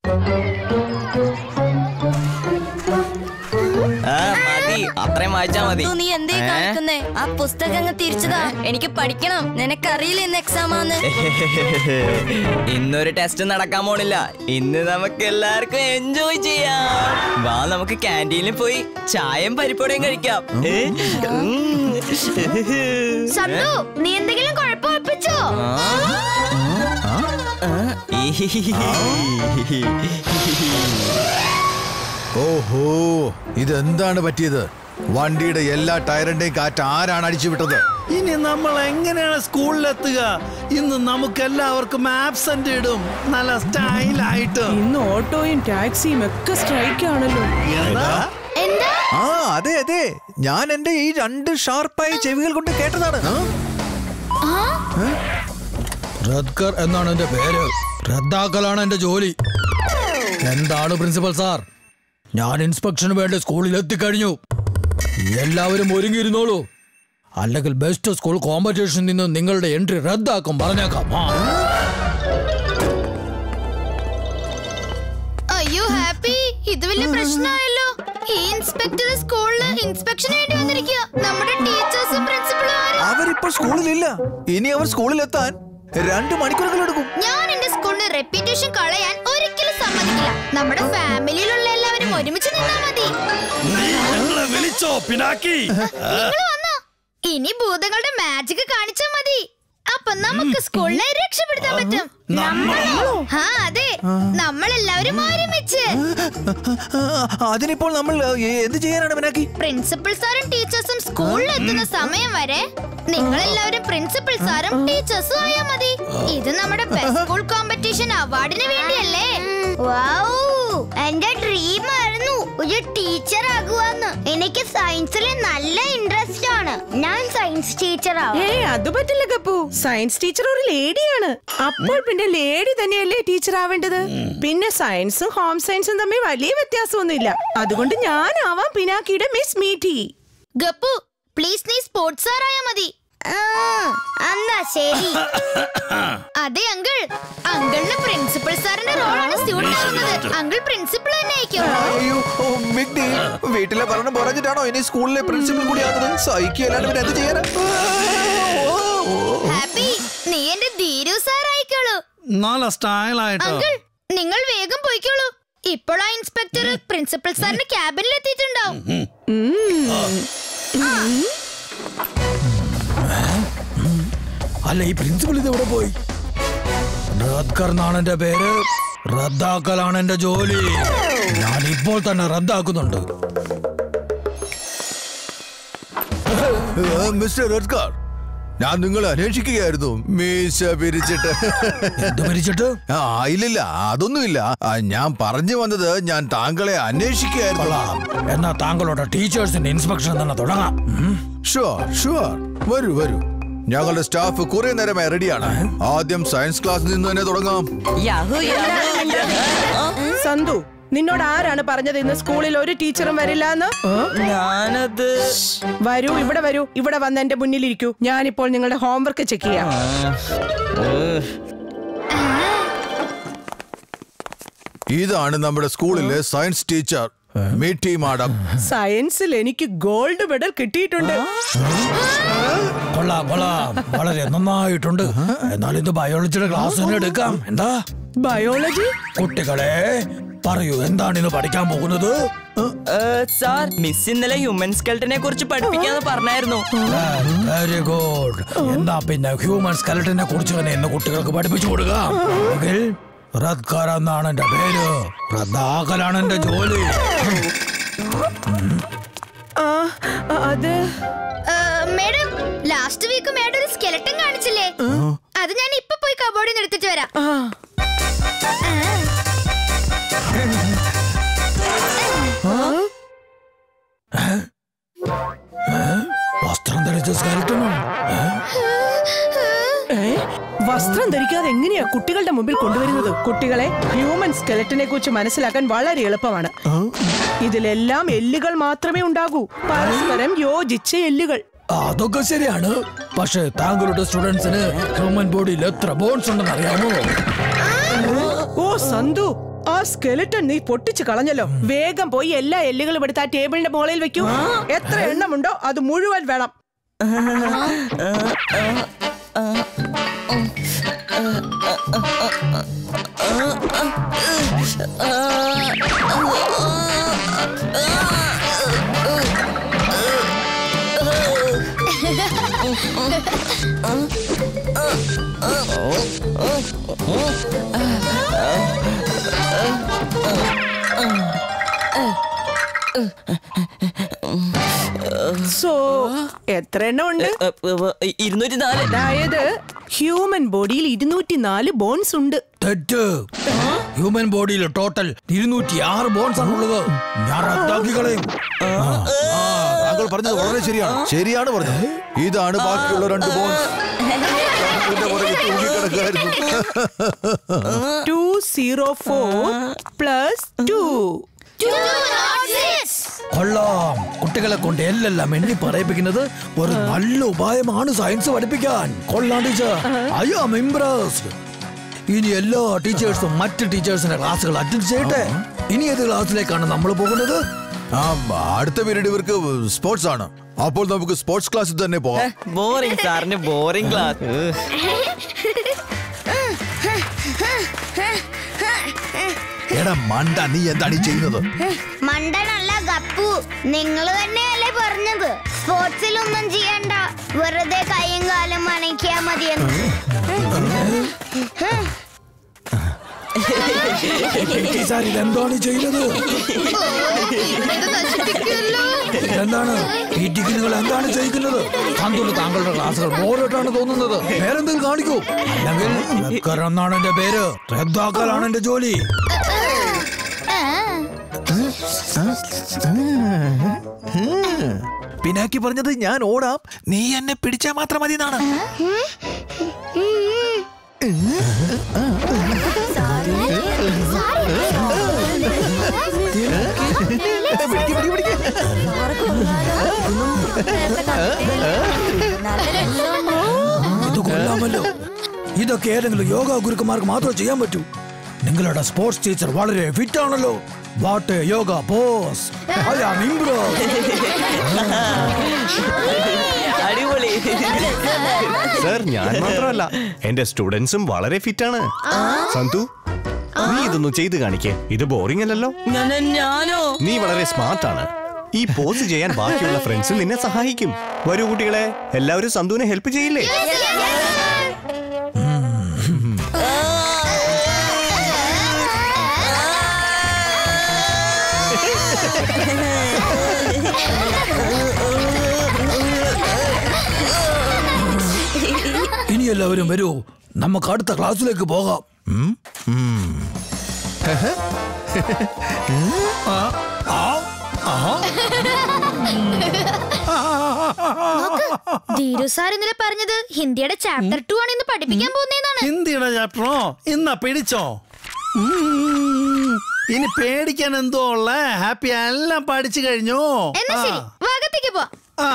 ആ മതി അത്രയും വായിച്ചാ മതി നീ എന്തേ ഏ? കാണിക്കുന്നേ ആ പുസ്തകം അങ്ങ് തിരിച്ചതാ എനിക്ക് പഠിക്കണം നിനക്കറിയില്ല ഇന്ന് എക്സാം ആന്ന് ഇന്നൊരു ടെസ്റ്റ് നടക്കാൻ പോണില്ല ഇന്ന് നമുക്ക് എല്ലാവർക്കും എൻജോയ് ചെയ്യാം വാ നമുക്ക് ക്യാൻറ്റീനിൽ പോയി ചായയും പരിപ്പോടെയും കഴിക്കാം ഏ? ഉം. സന്തു നീ എന്തെങ്കിലും കുഴപ്പം ഒപ്പിച്ചോ ആ? ആ? ആ? ഓഹോ ഇതെന്താണ് പറ്റിയത് വണ്ടിയുടെ എല്ലാ ടയറിന്റെയും കാറ്റ് ആരാണ് അടിച്ചു വിട്ടത് ഇനി നമ്മൾ എങ്ങനെയാണ് സ്കൂളിലെത്തുക ഇന്ന് നമുക്ക് എല്ലാവർക്കും ആബ്സെന്റ് ഇടും നല്ല സ്റ്റൈലായിട്ട് ഇന്ന് ഓട്ടോയും ടാക്സിയും ഒക്കെ സ്ട്രൈക്ക് ആണല്ലോ എന്താ എന്താ ആ അതെ അതെ ഞാൻ എന്റെ ഈ രണ്ട് ഷാർപ്പായ ചെവികൾ കൊണ്ട് കേട്ടതാണ് റദ്കർ എന്നാണ് എന്റെ പേര് റദ്ദാക്കലാണ് എന്റെ ജോലി എന്താണ് പ്രിൻസിപ്പൽ സാർ ഞാൻ ഇൻസ്പെക്ഷന് വേണ്ടി സ്കൂളിൽ എത്തിക്കഴിഞ്ഞു എല്ലാവരും ഒരുങ്ങിയിരുന്നോളൂ അല്ലെങ്കിൽ ബെസ്റ്റ് സ്കൂൾ കോമ്പറ്റീഷനിൽ നിന്ന് നിങ്ങളുടെ എൻട്രി റദ്ദാക്കും പറഞ്ഞേക്കാം ആ. അയ്യോ ഹാപ്പി ഇത് വലിയ പ്രശ്നമായല്ലോ ഈ ഇൻസ്പെക്ടർ സ്കൂളില് ഇൻസ്പെക്ഷൻ വേണ്ടി വന്നിരിക്കുക നമ്മുടെ ടീച്ചേഴ്സും പ്രിൻസിപ്പളും ആരും അവരിപ്പോൾ സ്കൂളിലില്ല ഇനി അവർ സ്കൂളിലെത്താൻ രണ്ട് മണിക്കൂറുകൾ എടുക്കും ഞാൻ എന്റെ സ്കൂളിന് റെപ്യൂട്ടേഷൻ കളയാൻ ഒരിക്കലും സമ്മതിക്കില്ല നമ്മുടെ ഫാമിലിയിലുള്ള എല്ലാവരും ഒരുമിച്ച് നിന്നാ മതി ഞങ്ങളെ വിളിച്ചോ പിനാക്കി നിങ്ങൾ വന്നോ ഇനി ഭൂതങ്ങളുടെ മാജിക് കാണിച്ചാ മതി അപ്പൊ നമുക്ക് സ്കൂളിനെ രക്ഷപ്പെടുത്താൻ പറ്റും നമ്മളോ ആ അതെ നമ്മളെല്ലാവരും ഒരുമിച്ച് അതിനിപ്പോൾ നമ്മൾ ഏ, എന്ത് ചെയ്യാനാണ് മിനാക്കി പ്രിൻസിപ്പൽ സാറും ടീച്ചേഴ്സും സ്കൂളിൽ എത്തുന്ന സമയം വരെ നിങ്ങൾ എല്ലാവരും പ്രിൻസിപ്പൽ സാറും ടീച്ചേഴ്സും ആയാ മതി ഇത് നമ്മുടെ ബെസ്റ്റ് സ്കൂൾ കോമ്പറ്റീഷൻ അവാർഡിന് വേണ്ടിയല്ലേ എന്റെ ഡ്രീം ആയിരുന്നു ഒരു ടീച്ചർ ആകുവാന്ന് എനിക്ക് സയൻസിൽ നല്ല ഇൻട്രസ്റ്റ് ആണ് ഞാൻ സയൻസ് ടീച്ചർ ഏയ് അത് പറ്റില്ല കപ്പു സയൻസ് ടീച്ചർ ഒരു ലേഡിയാണ് അപ്പോൾ പിന്നെ ലേഡി തന്നെയല്ലേ ടീച്ചർ ആവേണ്ടത് പിന്നെ സയൻസും ഹോം സയൻസും തമ്മിൽ വലിയ വ്യത്യാസമൊന്നുമില്ല അതുകൊണ്ട് ഞാനാവാം പിനാക്കിയുടെ മിസ് മീറ്റി ഗപ്പു പ്ലീസ് നീ സ്പോർട്സ് സാർ ആയാ മതി എന്നാ ശരി അതെ അങ്കിൾ അങ്കിളിന് പ്രിൻസിപ്പൽ സാറിന്റെ റോളാണ് സ്യൂട്ട് ആവുന്നത് അങ്കിൾ പ്രിൻസിപ്പൾ തന്നെ ആയിരിക്കും അയ്യോ ഓ, ബിഗ് ഡീൽ വീട്ടിലെ ഭരണം പറഞ്ഞിട്ടാണോ ഇനി സ്കൂളിലെ പ്രിൻസിപ്പൽ കൂടി ആകുന്നത് സഹിക്കുകയല്ലാണ്ട് പിന്നെ എന്ത് ചെയ്യാനാ ഹാപ്പി നീ എന്റെ ധീരു സാർ ആയിക്കോളൂ നല്ല സ്റ്റൈലായിട്ടോ അങ്കിൾ നിങ്ങൾ വേഗം പോയിക്കോളൂ ഇപ്പോൾ ആ ഇൻസ്പെക്ടർ പ്രിൻസിപ്പൽ സാറിന്റെ ക്യാബിനിൽ എത്തിയിട്ടുണ്ടാവും അല്ല ഈ പ്രിൻസിപ്പൽ ഇത് എവിടെ പോയി റദ്കർ എന്നാണ് എന്റെ പേര് റദ്ദാക്കലാണ് എന്റെ ജോലി ഞാൻ ഇപ്പോൾ തന്നെ റദ്ദാക്കുന്നുണ്ട് മിസ്റ്റർ റദ്കർ ഞാൻ നിങ്ങളെ അന്വേഷിക്കുകയായിരുന്നു മീശ പിരിച്ചിട്ട് എന്ത് പിരിച്ചിട്ട് ആ ഇല്ലില്ല അതൊന്നുമില്ല ആ, ഞാൻ പറഞ്ഞു വന്നത് ഞാൻ താങ്കളെ അന്വേഷിക്കുകയായിരുന്നു എന്നാ താങ്കളുടെ ടീച്ചേഴ്സിന്റെ ഇൻസ്പെക്ഷൻ തന്നെ തുടങ്ങാം ഷുവർ ഷുവർ വരൂ വരൂ ഞങ്ങളുടെ സ്റ്റാഫ് കുറെ നേരമായി റെഡിയാണ് ആദ്യം സയൻസ് ക്ലാസ്സിൽ നിന്ന് തന്നെ തുടങ്ങാം യാഹൂ, യാഹൂ. ആ, സന്തു നിന്നോട് ആരാണ് പറഞ്ഞത് ഇന്ന് സ്കൂളിൽ ഒരു ടീച്ചറും വരില്ല എന്ന് ഞാനത് വരൂ ഇവിടെ വരൂ ഇവിടെ വന്ന് എന്റെ മുന്നിലിരിക്കൂ ഞാനിപ്പോൾ നിങ്ങളുടെ ഹോംവർക്ക് ചെക്ക് ചെയ്യാം ഏഹ്. ഇതാണ് നമ്മുടെ സ്കൂളിലെ സയൻസ് ടീച്ചർ മീറ്റി മാഡം സയൻസിൽ എനിക്ക് ഗോൾഡ് മെഡൽ കിട്ടിയിട്ടുണ്ട് കൊള്ളാം കൊള്ളാം വളരെ നന്നായിട്ടുണ്ട് എന്നാൽ ഇത് ബയോളജിയുടെ ക്ലാസ് തന്നെ എടുക്കാം എന്താ ബയോളജി കുട്ടികളെ പറയൂ എന്താണ് ഇന്ന് പഠിക്കാൻ പോകുന്നത് ഏഹ്, സാർ മിസ് ഇന്നലെ ഹ്യൂമൻ സ്കെൽറ്റിനെ കുറിച്ച് പഠിപ്പിക്കാന്ന് പറഞ്ഞായിരുന്നു വെരി ഗുഡ് എന്നാ പിന്നെ ഹ്യൂമൻ സ്കെലറ്റിനെ കുറിച്ച് തന്നെ ഇന്ന് കുട്ടികൾക്ക് പഠിപ്പിച്ചു കൊടുക്കാം എങ്കിൽ റദ്കാർ എന്നാണ് എന്റെ പേര് റദ്ദാക്കലാണ് എന്റെ ജോലി ആ അത് മേഡം ലാസ്റ്റ് വീക്ക് മേഡം ഒരു സ്കെലട്ടൻ കാണിച്ചില്ലേ അത് ഞാൻ ഇപ്പൊ പോയി കബോർഡിൽ നിന്ന് എടുത്തിട്ട് വരാം ആ വസ്ത്രം ധരിച്ച സ്കെലറ്റനോ ഏ? വസ്ത്രം ധരിക്കാതെ എങ്ങനെയാ കുട്ടികളുടെ മുമ്പിൽ കൊണ്ടുവരുന്നത് കുട്ടികളെ ഹ്യൂമൻ സ്കെലറ്റിനെ കുറിച്ച് മനസ്സിലാക്കാൻ വളരെ എളുപ്പമാണ് ഇതിലെല്ലാം എല്ലുകൾ മാത്രമേ ഉണ്ടാകൂ പരസ്പരം യോജിച്ച എല്ലുകൾ അതൊക്കെ ശരിയാണ് പക്ഷേ താങ്കളുടെ സ്റ്റുഡൻസിന് ഹ്യൂമൻ ബോഡിയിൽ എത്ര ബോൺസ് ഉണ്ടെന്ന് അറിയാമോ ഓ സന്തു ആ സ്കെലിറ്റൻ നീ പൊട്ടിച്ചു കളഞ്ഞല്ലോ വേഗം പോയി എല്ലാ എല്ലുകളും എടുത്ത് ആ ടേബിളിന്റെ മുകളിൽ വെക്കൂ എത്ര എണ്ണമുണ്ടോ അത് മുഴുവൻ വേണം സോ എത്ര എണ്ണം ഉണ്ട് ഇരുന്നൂറ്റി നാല് അതായത് ഹ്യൂമൻ ബോഡിയിൽ ഇരുന്നൂറ്റി നാല് ബോൺസ് ഉണ്ട് തെറ്റ് ഹ്യൂമൻ ബോഡിയിൽ ടോട്ടൽ ഇരുന്നൂറ്റി ആറ് ബോൺസ് ആണ് ഉള്ളത് ഞാൻ റദ്ദാക്കി കളയും ആ, താങ്കൾ പറഞ്ഞത് വളരെ ശരിയാണ് ശരിയാണ് പറഞ്ഞത് ഇതാണ് ബാക്കിയുള്ള രണ്ട് ബോൺസ് ഇതിന്റെ പുറകെ തൂങ്ങിക്കിടക്കായിരുന്നു two zero four plus two കൊള്ളാം കുട്ടികളെ കൊണ്ട് എല്ലാം എണ്ണി പറയിപ്പിക്കുന്നത് ഒരു നല്ല ഉപായമാണ് സയൻസ് പഠിപ്പിക്കാൻ കൊള്ളാം ടീച്ചർ ഐ ആം ഇംപ്രസ്ഡ് ഇനി എല്ലാ ടീച്ചേഴ്സും മറ്റ് ടീച്ചേഴ്സിന്റെ ക്ലാസ്സുകൾ അറ്റൻഡ് ചെയ്യട്ടെ ഇനി ഏത് ക്ലാസ്സിലേക്കാണ് നമ്മൾ പോകുന്നത് ആ അടുത്ത പീരീഡ് ഇവർക്ക് സ്പോർട്സ് ആണ് അപ്പോൾ നമുക്ക് സ്പോർട്സ് ക്ലാസ്സിൽ തന്നെ പോകാം ബോറിംഗ് സാറിന് ബോറിംഗ് ക്ലാസ് എടാ മണ്ട നീ എന്താണ് ഈ ചെയ്യുന്നത് മണ്ടനല്ല ഗപ്പു നിങ്ങൾ തന്നെയല്ലേ പറഞ്ഞത് സ്പോർട്സിലൊന്നും ചെയ്യണ്ട വെറുതെ കൈയും കാലും അനക്കിയാ മതിയെന്ന് സാർ ഇതെന്താണ് ഈ ചെയ്യുന്നത് എന്താണ് ഈ ടിക്ക് നിങ്ങൾ എന്താണ് ചെയ്യിക്കുന്നത് സന്തുണ്ട് താങ്കളുടെ ക്ലാസ്സുകൾ ബോറിട്ടാണ് തോന്നുന്നത് വേറെന്തെങ്കിലും കാണിക്കൂ അല്ലെങ്കിൽ ബക്കർ എന്നാണ് എന്റെ പേര് റദ്ദാക്കലാണ് എന്റെ ജോലി പിനാക്കി പറഞ്ഞത് ഞാൻ ഓടാം നീ എന്നെ പിടിച്ചാൽ മാത്രം മതി എന്നാണ് ഇത് കൊള്ളാമല്ലോ ഇതൊക്കെ ഏതെങ്കിലും യോഗ ഗുരുക്കന്മാർക്ക് മാത്രമേ ചെയ്യാൻ പറ്റൂ നിങ്ങളുടെ സ്പോർട്സ് ടീച്ചർ വളരെ ഫിറ്റ് ആണല്ലോ what yoga pose I am improve അടിപൊളി സർ ഞാൻ മാത്രമല്ല എന്റെ സ്റ്റുഡൻസും വളരെ ഫിറ്റ് ആണ് സന്തു നീ ഇതൊന്നും ചെയ്ത് കാണിക്കേ ഇത് ബോറിംഗ് അല്ലല്ലോ ഞാൻ ഞാനോ നീ വളരെ സ്മാർട്ട് ആണ് ഈ പോസ് ചെയ്യാൻ ബാക്കിയുള്ള ഫ്രണ്ട്സ് നിന്നെ സഹായിക്കും വരൂ കുട്ടികളെ എല്ലാവരും സന്തുവിനെ ഹെൽപ്പ് ചെയ്യില്ലേ ഇനി എല്ലാവരും വരൂ നമുക്ക് അടുത്ത ക്ലാസ്സിലേക്ക് പോകാം ഉം? ഉം. ധീരു സാർ ഇന്നലെ പറഞ്ഞത് ഹിന്ദിയുടെ ചാപ്റ്റർ ടു ആണ് ഇന്ന് പഠിപ്പിക്കാൻ പോകുന്നതാണ് ഹിന്ദിയുടെ ചാപ്റ്ററോ ഇന്നാ പിടിച്ചോ ഉം. ഇനി പേടിക്കാൻ എന്തോ ഉള്ള ഹാപ്പി എല്ലാം പഠിച്ചു കഴിഞ്ഞു എന്നാ ആ. ശരി ഭാഗത്തേക്ക് പോ ആ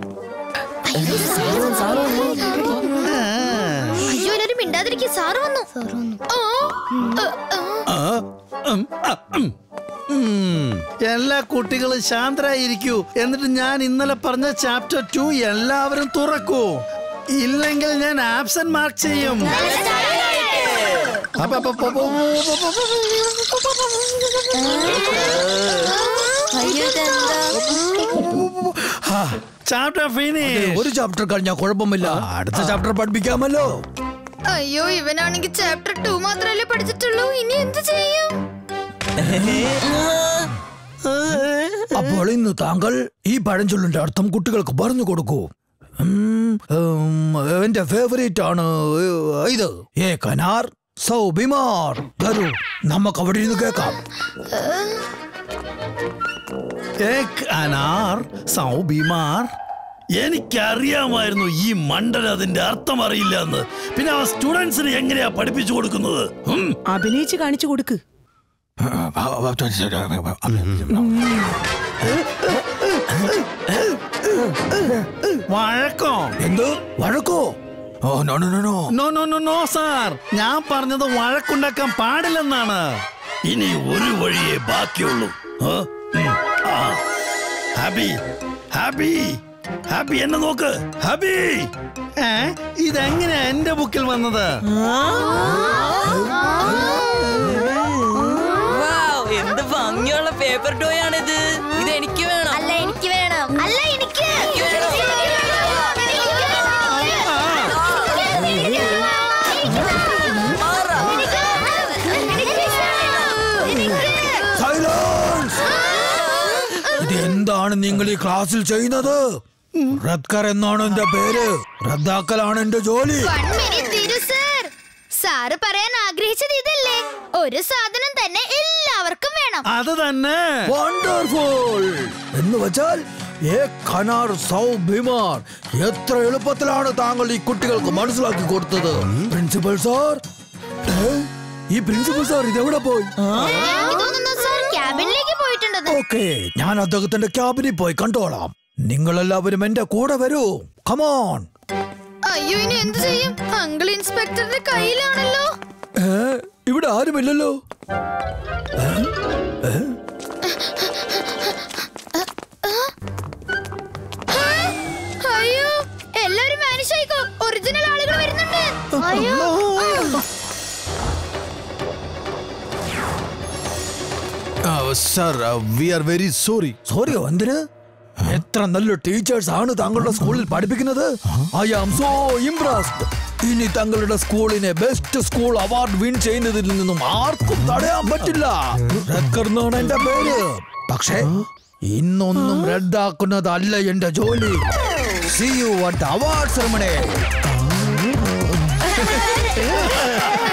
അയ്യോ എല്ലാരും മിണ്ടാതിരിക്കും സാറ് വന്നു ഓ, ഏ, ഏ. ആ, ഉം, ആ, ഉം. ഉം. എല്ലാ കുട്ടികളും ശാന്തരായിരിക്കൂ എന്നിട്ട് ഞാൻ ഇന്നലെ പറഞ്ഞ ചാപ്റ്റർ ടു എല്ലാവരും തുറക്കൂ ഇല്ലെങ്കിൽ ഞാൻ ആബ്സെന്റ് മാർക്ക് ചെയ്യും അപ്പ, അപ്പ, അപ്പ, അപ്പ, അയ്യോ ഇതെന്താ ചാപ്റ്റർ ഫിനിഷ് ഒരു ചാപ്റ്റർ കഴിഞ്ഞാൽ കുഴപ്പമില്ല അടുത്ത ചാപ്റ്റർ പഠിപ്പിക്കാമല്ലോ അയ്യോ ഇവനാണെങ്കിൽ ചാപ്റ്റർ ടു മാത്രമല്ലേ പഠിച്ചിട്ടുള്ളൂ ഇനി എന്ത് ചെയ്യും അപ്പോൾ ഇന്ന് താങ്കൾ ഈ പഴഞ്ചൊല്ലിന്റെ അർത്ഥം കുട്ടികൾക്ക് പറഞ്ഞു കൊടുക്കൂ ഉം, ഉം, എന്റെ ഫേവറേറ്റ് ആണ് ഇത് ഏ കനാർ സൗ ബിമാർ വരൂ നമുക്ക് അവിടെ ഇരുന്ന് കേൾക്കാം ഏക് അനാർ സൗ ബിമാർ എനിക്കറിയാമായിരുന്നു ഈ മണ്ടൻ അതിന്റെ അർത്ഥം അറിയില്ല എന്ന് പിന്നെ ആ സ്റ്റുഡൻസിന് എങ്ങനെയാ പഠിപ്പിച്ചു കൊടുക്കുന്നത് ഉം. അഭിനയിച്ച് കാണിച്ചു കൊടുക്ക് വഴക്കോ എന്ത് വഴക്കോ oh no no no no no no no no sir ഞാൻ പറഞ്ഞത് വഴക്കുണ്ടാക്കാൻ പാടില്ലെന്നാണ് ഇനി ഒരു വഴിയേ ബാക്കിയുള്ളൂ ആ? ഉം. ആ. ഹാപ്പി ഹാപ്പി ഹാപ്പി എന്നെ നോക്ക് ഹാപ്പി ഏ ഇതെങ്ങനെ എന്റെ ബുക്കിൽ വന്നത് വൗ, എന്ത് ഭംഗിയുള്ള പേപ്പർ ടോയ് ആണിത് ഇത് എനിക്ക് വേണം അല്ല എനിക്ക് വേണം അല്ല എനിക്ക് സൈലൻസ് ഇത് എന്താണ് നിങ്ങൾ ഈ ക്ലാസ്സിൽ ചെയ്യുന്നത് റദ്കർ എന്നാണ് എന്റെ പേര് റദ്ദാക്കലാണ് എന്റെ ജോലി One minute തിരു സർ സാറ് പറയാൻ ആഗ്രഹിച്ചത് ഇതല്ലേ ഒരു സാധനം തന്നെ എല്ലാവർക്കും വേണം അത് തന്നെ വണ്ടർഫുൾ എന്ന് വെച്ചാൽ ഏക് ഖനാർ സൗ ബിമാർ എത്ര എളുപ്പത്തിലാണ് താങ്കൾ ഈ കുട്ടികൾക്ക് മനസ്സിലാക്കി കൊടുത്തത് പ്രിൻസിപ്പൽ സാർ ഏ? ഈ പ്രിൻസിപ്പൽ സാർ ഇതെവിടെ പോയി എനിക്ക് തോന്നുന്നു സാർ ക്യാബിനിലേക്ക് പോയിട്ടുണ്ടെന്ന് ഓക്കെ ഞാൻ അദ്ദേഹത്തിന്റെ ക്യാബിനിൽ പോയി കണ്ടോളാം നിങ്ങളെല്ലാവരും എന്റെ കൂടെ വരൂ കമോൺ അയ്യോ ഇനി എന്ത് ചെയ്യും അങ്കിൾ ഇൻസ്പെക്ടറുടെ കയ്യിലാണല്ലോ ഇവിടെ ആരുമില്ലല്ലോ അയ്യോ എല്ലാവരും വാനിഷ് ആയിക്കോ ഒറിജിനൽ ആളുകൾ വരുന്നുണ്ട് അയ്യോ sir we are very sorry സോറിയോ എന്തിന് എത്ര നല്ല ടീച്ചേഴ്സ് ആണ് താങ്കളുടെ സ്കൂളിൽ പഠിപ്പിക്കുന്നത് ഐ ആം സോ ഇംപ്രസ്ഡ് ഇനി തങ്ങളുടെ സ്കൂളിനെ ബെസ്റ്റ് സ്കൂൾ അവാർഡ് വിൻ ചെയ്യുന്നതിൽ നിന്നും ആർക്കും തടയാൻ പറ്റില്ല റെക്കർ എന്നാണ് എന്റെ പേര് പക്ഷേ ഇന്നൊന്നും റദ്ദാക്കുന്നതല്ല എന്റെ ജോലി see you at award ceremony